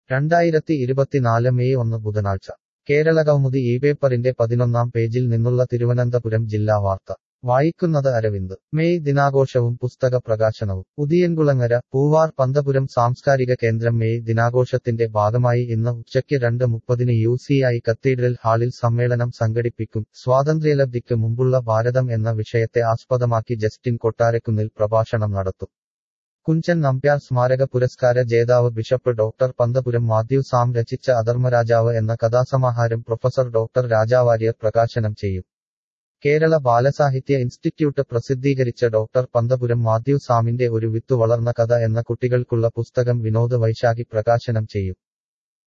രണ്ടായിരത്തി ഇരുപത്തിനാല് മെയ് ഒന്ന് ബുധനാഴ്ച കേരളകൗമുദി ഈ പേപ്പറിന്റെ പതിനൊന്നാം പേജിൽ നിന്നുള്ള തിരുവനന്തപുരം ജില്ലാ വാർത്ത വായിക്കുന്നത് അരവിന്ദ് മെയ് ദിനാഘോഷവും പുസ്തക പ്രകാശനവും ഉദിയൻകുളങ്ങര പൂവാർ പന്തപുരം സാംസ്കാരിക കേന്ദ്രം മെയ് ദിനാഘോഷത്തിന്റെ ഭാഗമായി ഇന്ന് ഉച്ചയ്ക്ക് രണ്ട് മുപ്പതിന് യു സി ഐ കത്തീഡ്രൽ ഹാളിൽ സമ്മേളനം സംഘടിപ്പിക്കും സ്വാതന്ത്ര്യലബ്ധിക്ക് മുമ്പുള്ള ഭാരതം എന്ന വിഷയത്തെ ആസ്പദമാക്കി ജസ്റ്റിൻ കൊട്ടാരക്കുന്നിൽ പ്രഭാഷണം നടത്തും കുഞ്ചൻ നമ്പ്യാർ സ്മാരക പുരസ്കാര ജേതാവ് bishop doctor Panthapuram Mathew Sam രചിച്ച അധർമ്മരാജാവ് എന്ന കഥാസമാഹാരം പ്രൊഫസർ ഡോക്ടർ രാജാവാര്യർ പ്രകാശനം ചെയ്യും കേരള ബാലസാഹിത്യ ഇൻസ്റ്റിറ്റ്യൂട്ട് പ്രസിദ്ധീകരിച്ച ഡോക്ടർ പന്തപുരം മാത്യു സാമിന്റെ ഒരു വിത്തു വളർന്ന കഥ എന്ന കുട്ടികൾക്കുള്ള പുസ്തകം വിനോദ് വൈശാഖി പ്രകാശനം ചെയ്യും